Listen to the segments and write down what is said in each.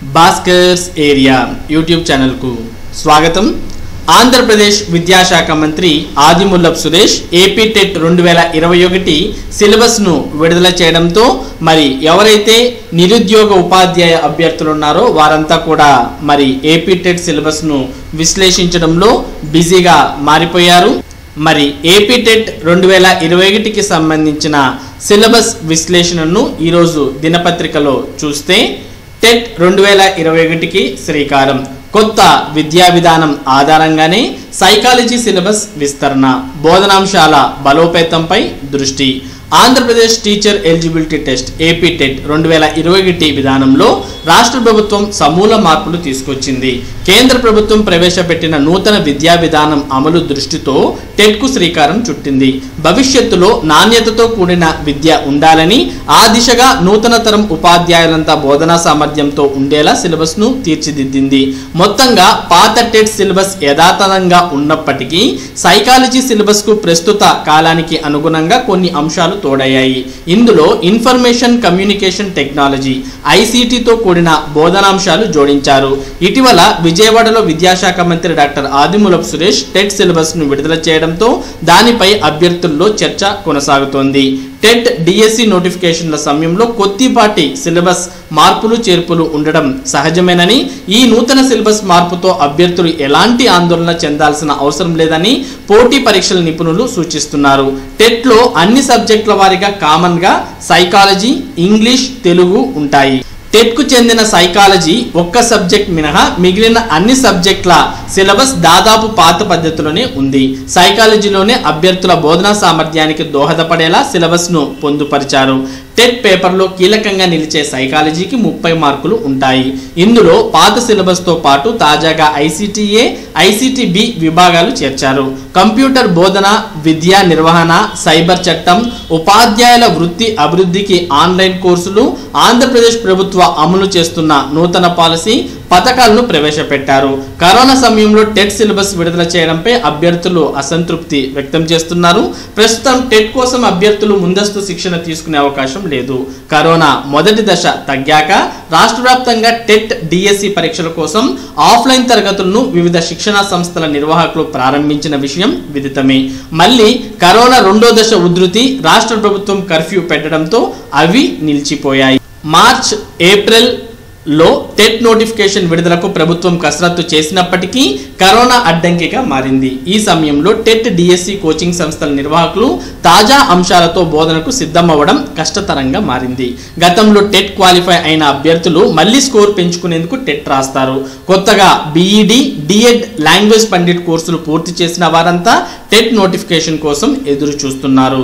Bhaskar's area YouTube ఛానల్కు స్వాగతం ఆంధ్రప్రదేశ్ విద్యాశాఖ మంత్రి ఆదిముల్లప్ సురేష్ ఏపీ టెట్ రెండు వేల ఇరవై ఒకటి సిలబస్ను విడుదల చేయడంతో మరి ఎవరైతే నిరుద్యోగ ఉపాధ్యాయ అభ్యర్థులు ఉన్నారో వారంతా కూడా మరి ఏపీ టెట్ సిలబస్ను విశ్లేషించడంలో బిజీగా మారిపోయారు మరి ఏపీ టెట్ రెండు వేల ఇరవై ఒకటికి సంబంధించిన సిలబస్ విశ్లేషణను ఈరోజు దినపత్రికలో చూస్తే టెట్ రెండు వేల ఇరవై ఒకటికి శ్రీకారం కొత్త విద్యా విధానం ఆధారంగానే సైకాలజీ సిలబస్ విస్తరణ బోధనాంశాల బలోపేతంపై దృష్టి Andhra Pradesh teacher eligibility test AP TET రెండు వేల ఇరవై ఒకటి విధానంలో రాష్ట్ర ప్రభుత్వం సమూల మార్పులు తీసుకొచ్చింది కేంద్ర ప్రభుత్వం ప్రవేశపెట్టిన నూతన విద్యా విధానం అమలు దృష్టితో టెట్కు శ్రీకారం చుట్టింది భవిష్యత్తులో నాణ్యతతో కూడిన విద్య ఉండాలని ఆ దిశగా నూతన తరం ఉపాధ్యాయులంతా బోధనా సామర్థ్యంతో ఉండేలా సిలబస్ను తీర్చిదిద్దింది మొత్తంగా పాత టెట్ సిలబస్ యథాతథంగా ఉన్నప్పటికీ సైకాలజీ సిలబస్కు ప్రస్తుత కాలానికి అనుగుణంగా కొన్ని అంశాలు తోడయ్యాయి ఇందులో ఇన్ఫర్మేషన్ కమ్యూనికేషన్ టెక్నాలజీ ఐసీటీతో కూడిన బోధనాంశాలు జోడించారు ఇటీవల విజయవాడలో విద్యాశాఖ మంత్రి డాక్టర్ ఆదిమూలపు సురేష్ టెట్ సిలబస్ను విడుదల చేయడంతో దానిపై అభ్యర్థుల్లో చర్చ కొనసాగుతోంది టెట్ డిఎస్సి నోటిఫికేషన్ల సమయంలో కొద్దిపాటి సిలబస్ మార్పులు చేర్పులు ఉండడం సహజమేనని ఈ నూతన సిలబస్ మార్పుతో అభ్యర్థులు ఎలాంటి ఆందోళన చెందాల్సిన అవసరం లేదని పోటీ పరీక్షల నిపుణులు సూచిస్తున్నారు టెట్లో అన్ని సబ్జెక్టుల వారీగా కామన్గా సైకాలజీ ఇంగ్లీష్ తెలుగు ఉంటాయి టెట్కు చెందిన సైకాలజీ ఒక్క సబ్జెక్ట్ మినహా మిగిలిన అన్ని సబ్జెక్టుల సిలబస్ దాదాపు పాత పద్ధతిలోనే ఉంది సైకాలజీలోనే అభ్యర్థుల బోధనా సామర్థ్యానికి దోహదపడేలా సిలబస్ను పొందుపరిచారు టెట్ పేపర్లో కీలకంగా నిలిచే సైకాలజీకి ముప్పై మార్కులు ఉంటాయి ఇందులో పాత సిలబస్తో పాటు తాజాగా ఐసీటీఏ ఐసీటీ బి విభాగాలు చేర్చారు కంప్యూటర్ బోధన విద్యా నిర్వహణ సైబర్ చట్టం ఉపాధ్యాయుల వృత్తి అభివృద్ధికి ఆన్లైన్ కోర్సులు ఆంధ్రప్రదేశ్ ప్రభుత్వ అమలు చేస్తున్న నూతన పాలసీ పథకాలను ప్రవేశపెట్టారు కరోనా సమయంలో టెట్ సిలబస్ విడుదల చేయడంపై అభ్యర్థులు అసంతృప్తి వ్యక్తం చేస్తున్నారు ప్రస్తుతం టెట్ కోసం అభ్యర్థులు ముందస్తు శిక్షణ తీసుకునే అవకాశం లేదు కరోనా మొదటి దశ తగ్గాక రాష్ట్ర వ్యాప్తంగా టెట్ డిఎస్సి పరీక్షల కోసం ఆఫ్లైన్ తరగతులను వివిధ శిక్షణా సంస్థల నిర్వాహకులు ప్రారంభించిన విషయం విదితమే మళ్ళీ కరోనా రెండో దశ ఉధృతి రాష్ట్ర ప్రభుత్వం కర్ఫ్యూ పెట్టడంతో అవి నిలిచిపోయాయి మార్చ్ ఏప్రిల్ లో టెట్ నోటిఫికేషన్ విడుదలకు ప్రభుత్వం కసరత్తు చేసినప్పటికీ కరోనా అడ్డంకిగా మారింది ఈ సమయంలో టెట్ డిఎస్సి కోచింగ్ సంస్థల నిర్వాహకులు తాజా అంశాలతో బోధనకు సిద్ధమవ్వడం కష్టతరంగా మారింది గతంలో టెట్ క్వాలిఫై అయిన అభ్యర్థులు మళ్ళీ స్కోర్ పెంచుకునేందుకు టెట్ రాస్తారు కొత్తగా బీఈడి డిఎడ్ లాంగ్వేజ్ పండిట్ కోర్సులు పూర్తి చేసిన వారంతా టెట్ నోటిఫికేషన్ కోసం ఎదురు చూస్తున్నారు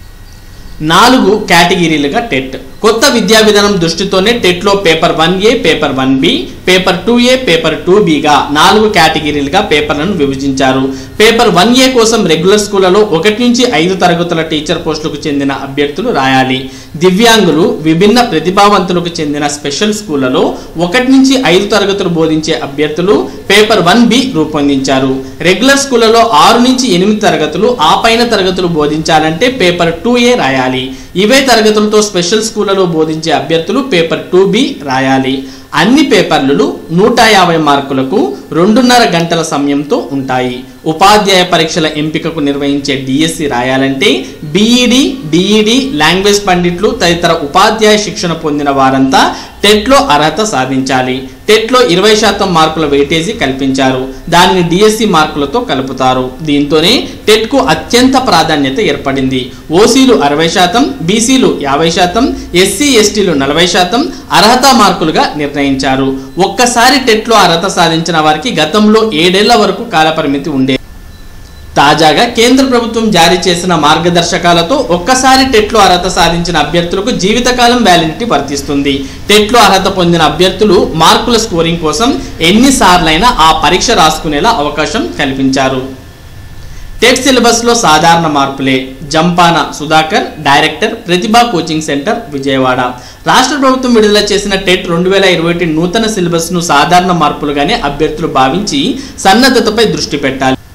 నాలుగు కేటగిరీలుగా టెట్ కొత్త విద్యా విధానం దృష్టితోనే టెట్లో paper one A paper one B paper two A paper two బిగా నాలుగు కేటగిరీలుగా పేపర్లను విభజించారు పేపర్ వన్ ఏ కోసం రెగ్యులర్ స్కూళ్లలో ఒకటి నుంచి ఐదు తరగతుల టీచర్ పోస్టులకు చెందిన అభ్యర్థులు రాయాలి దివ్యాంగులు విభిన్న ప్రతిభావంతులకు చెందిన స్పెషల్ స్కూళ్లలో ఒకటి నుంచి ఐదు తరగతులు బోధించే అభ్యర్థులు పేపర్ వన్ బి రూపొందించారు రెగ్యులర్ స్కూళ్లలో ఆరు నుంచి ఎనిమిది తరగతులు ఆ పైన తరగతులు బోధించాలంటే పేపర్ టూ ఏ రాయాలి ఇవే తరగతులతో స్పెషల్ స్కూళ్లలో బోధించే అభ్యర్థులు పేపర్ టూ బి రాయాలి అన్ని పేపర్లు నూట యాభై మార్కులకు రెండున్నర గంటల సమయంతో ఉంటాయి ఉపాధ్యాయ పరీక్షల ఎంపికకు నిర్వహించే డిఎస్సి రాయాలంటే బీఈడి డిఈడి లాంగ్వేజ్ పండిట్లు తదితర ఉపాధ్యాయ శిక్షణ పొందిన వారంతా టెట్లో అర్హత సాధించాలి టెట్లో ఇరవై శాతం మార్కుల వెయిటేజీ కల్పించారు దానిని డిఎస్సి మార్కులతో కలుపుతారు దీంతోనే టెట్కు అత్యంత ప్రాధాన్యత ఏర్పడింది ఓసీలు అరవై శాతం బీసీలు యాభై శాతం ఎస్సీ ఎస్టీలు నలభై శాతం అర్హత మార్కులుగా నిర్ణయించారు ఒక్కసారి టెట్లో అర్హత సాధించిన వారికి గతంలో ఏడేళ్ల వరకు కాలపరిమితి ఉండే తాజాగా కేంద్ర ప్రభుత్వం జారీ చేసిన మార్గదర్శకాలతో ఒక్కసారి టెట్లో అర్హత సాధించిన అభ్యర్థులకు జీవితకాలం వ్యాలిడిటీ వర్తిస్తుంది టెట్లో అర్హత పొందిన అభ్యర్థులు మార్కుల స్కోరింగ్ కోసం ఎన్నిసార్లైనా ఆ పరీక్ష రాసుకునేలా అవకాశం కల్పించారు టెట్ సిలబస్లో సాధారణ మార్పులే Jampana Sudhakar director Pratibha coaching centre Vijayawada రాష్ట్ర ప్రభుత్వం విడుదల చేసిన టెట్ రెండు వేల ఇరవై ఒకటి నూతన సిలబస్ను సాధారణ మార్పులుగానే అభ్యర్థులు భావించి సన్నద్ధతపై దృష్టి పెట్టాలి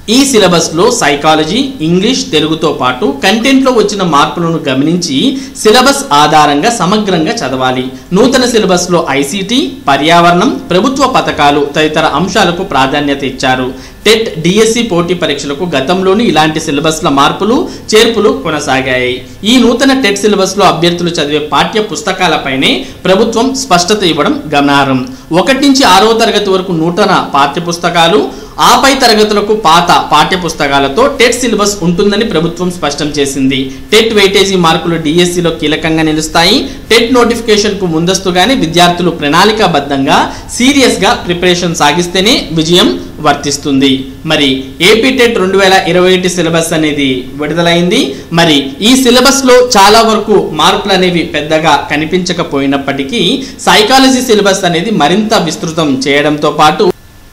ఈ సిలబస్లో సైకాలజీ ఇంగ్లీష్ తెలుగుతో పాటు కంటెంట్లో వచ్చిన మార్పులను గమనించి సిలబస్ ఆధారంగా సమగ్రంగా చదవాలి నూతన సిలబస్లో ఐసీటీ పర్యావరణం ప్రభుత్వ పథకాలు తదితర అంశాలకు ప్రాధాన్యత ఇచ్చారు టెట్ డిఎస్సి పోటీ పరీక్షలకు గతంలోని ఇలాంటి సిలబస్ల మార్పులు చేర్పులు కొనసాగాయి ఈ నూతన టెట్ సిలబస్లో అభ్యర్థులు చదివే పాఠ్య పుస్తకాలపైనే ప్రభుత్వం స్పష్టత ఇవ్వడం గమనార్హం ఒకటి నుంచి ఆరవ తరగతి వరకు నూతన పాఠ్య పుస్తకాలు ఆపై తరగతులకు పాత పాఠ్య పుస్తకాలతో టెట్ సిలబస్ ఉంటుందని ప్రభుత్వం స్పష్టం చేసింది టెట్ వెయిటేజీ మార్కులు డిఎస్సిలో కీలకంగా నిలుస్తాయి టెట్ నోటిఫికేషన్ కు ముందస్తుగానే విద్యార్థులు ప్రణాళికాబద్ధంగా సీరియస్ గా ప్రిపరేషన్ సాగిస్తేనే విజయం వర్తిస్తుంది మరి ఏపీ టెట్ రెండు వేల ఇరవై ఒకటి సిలబస్ అనేది విడుదలైంది మరి ఈ సిలబస్ లో చాలా వరకు మార్పులు అనేవి పెద్దగా కనిపించకపోయినప్పటికీ సైకాలజీ సిలబస్ అనేది మరింత విస్తృతం చేయడంతో పాటు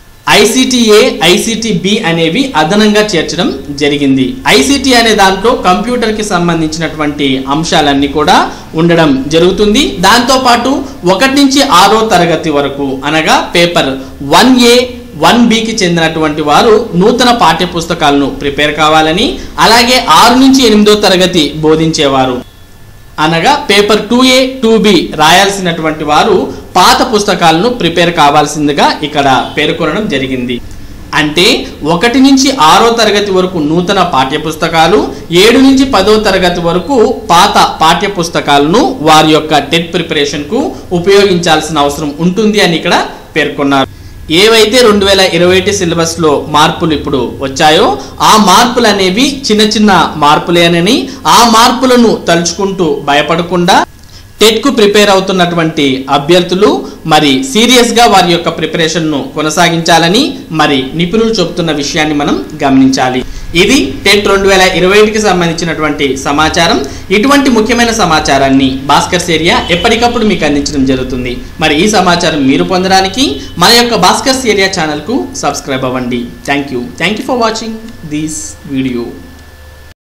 ఐసిటిఏ ఐసిటి బి అనేవి అదనంగా చేర్చడం జరిగింది ఐసిటి అనే దాంట్లో కంప్యూటర్కి సంబంధించినటువంటి అంశాలన్నీ కూడా ఉండడం జరుగుతుంది దాంతోపాటు ఒకటి నుంచి ఆరో తరగతి వరకు అనగా పేపర్ వన్ ఏ వన్ బికి చెందినటువంటి వారు నూతన పాఠ్య పుస్తకాలను ప్రిపేర్ కావాలని అలాగే ఆరు నుంచి ఎనిమిదో తరగతి బోధించేవారు అనగా paper two A two B రాయాల్సినటువంటి వారు పాత పుస్తకాలను ప్రిపేర్ కావాల్సిందిగా ఇక్కడ పేర్కొనడం జరిగింది అంటే ఒకటి నుంచి ఆరో తరగతి వరకు నూతన పాఠ్య పుస్తకాలు ఏడు నుంచి పదో తరగతి వరకు పాత పాఠ్య పుస్తకాలను వారి యొక్క టెట్ ప్రిపరేషన్కు ఉపయోగించాల్సిన అవసరం ఉంటుంది అని ఇక్కడ పేర్కొన్నారు ఏవైతే రెండు వేల ఇరవై ఒకటి సిలబస్లో మార్పులు ఇప్పుడు వచ్చాయో ఆ మార్పులు అనేవి చిన్న చిన్న మార్పులేనని ఆ మార్పులను తలుచుకుంటూ భయపడకుండా టెట్కు ప్రిపేర్ అవుతున్నటువంటి అభ్యర్థులు మరి సీరియస్గా వారి యొక్క ప్రిపరేషన్ను కొనసాగించాలని మరి నిపుణులు చెబుతున్న విషయాన్ని మనం గమనించాలి ఇది టెట్ రెండు వేల ఇరవై ఒకటికి సంబంధించినటువంటి సమాచారం ఇటువంటి ముఖ్యమైన సమాచారాన్ని భాస్కర్స్ ఏరియా ఎప్పటికప్పుడు మీకు అందించడం జరుగుతుంది మరి ఈ సమాచారం మీరు పొందడానికి మన యొక్క భాస్కర్స్ ఏరియా ఛానల్కు సబ్స్క్రైబ్ అవ్వండి thank you thank you for watching this video